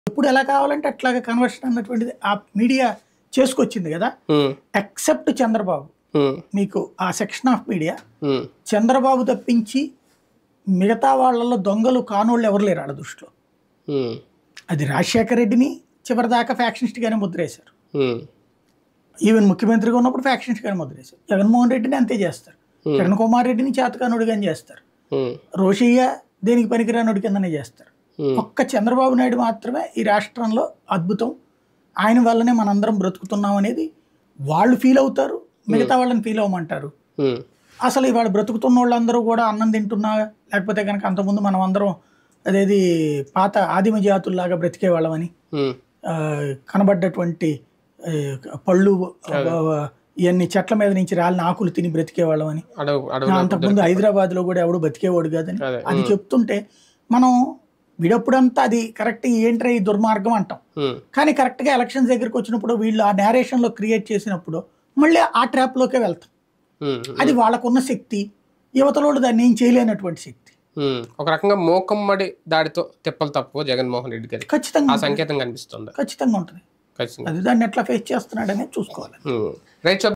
ఎప్పుడు ఎలా కావాలంటే అట్లాగా కన్వర్షన్ అన్నటువంటిది ఆ మీడియా చేసుకొచ్చింది కదా ఉమ్, ఎక్సెప్ట్ చంద్రబాబు ఉమ్, మీకు ఆ section of media um, Chandrababu తప్పించి మిగతా వాళ్ళల్లో దొంగలు కానోళ్ళు ఎవరు లేరు వాళ్ళ దృష్టిలో ఉమ్, అది రాజశేఖర రెడ్డిని చివరిదాకా ఫ్యాక్షనిస్ట్గానే ముద్రేశారు ఉమ్, ఈవెన్ ముఖ్యమంత్రిగా ఉన్నప్పుడు ఫ్యాక్షనిస్ట్గానే ముద్రేశారు జగన్మోహన్ రెడ్డిని అంతే చేస్తారు Hmm. కిరణ్ కుమార్ రెడ్డిని చేతకానుడిగానే చేస్తారు ఉమ్, రోషయ్య దేనికి పనికిరానుడి కిందనే చేస్తారు ఉమ్, ఒక్క చంద్రబాబు నాయుడు మాత్రమే ఈ రాష్ట్రంలో అద్భుతం ఆయన వల్లనే మనందరం బ్రతుకుతున్నాం అనేది వాళ్ళు ఫీల్ అవుతారు మిగతా వాళ్ళని ఫీల్ అవ్వమంటారు ఉమ్, అసలు ఇవాళ బ్రతుకుతున్న వాళ్ళందరూ కూడా అన్నం తింటున్నా లేకపోతే కనుక అంతకుముందు మనం అందరం అదేది పాత ఆదిమ జాతుల్లాగా బ్రతికే వాళ్ళమని ఉమ్, ఆ, కనబడ్డటువంటి ఆ, పళ్ళు ఆ, ఇవన్నీ చెట్ల మీద నుంచి రాలిన ఆకులు తిని బ్రతికే వాళ్ళమని అడవు అడవులో అంతకుముందు హైదరాబాద్ లో కూడా ఎవడు బతికేవాడు కాదని అదే, అది చెప్తుంటే మనం విడప్పుడంతా అది కరెక్ట్ ఏంట్రా ఈ దుర్మార్గం అంటాం ఉమ్, కానీ కరెక్ట్గా ఎలక్షన్స్ దగ్గరికి వచ్చినప్పుడు వీళ్ళు ఆ నేరేషన్లో క్రియేట్ చేసినప్పుడు మళ్ళీ ఆ ట్రాప్లోకే వెళ్తాం ఉమ్, అది వాళ్ళకున్న శక్తి యువతలోడు దాన్ని ఏం చేయలేనటువంటి శక్తి ఉమ్. ఒక రకంగా మోకమ్మడి దాడితో తిప్పలు తప్పు జగన్మోహన్ రెడ్డి గారి ఖచ్చితంగా ఆ ఉంటుంది. సంకేతం కనిపిస్తుంది ఖచ్చితంగా ఉంటుంది ఖచ్చితంగా అది దాన్ని ఎట్లా ఫేస్ చేస్తున్నాడనే చూసుకోవాలి ఉమ్. రైట్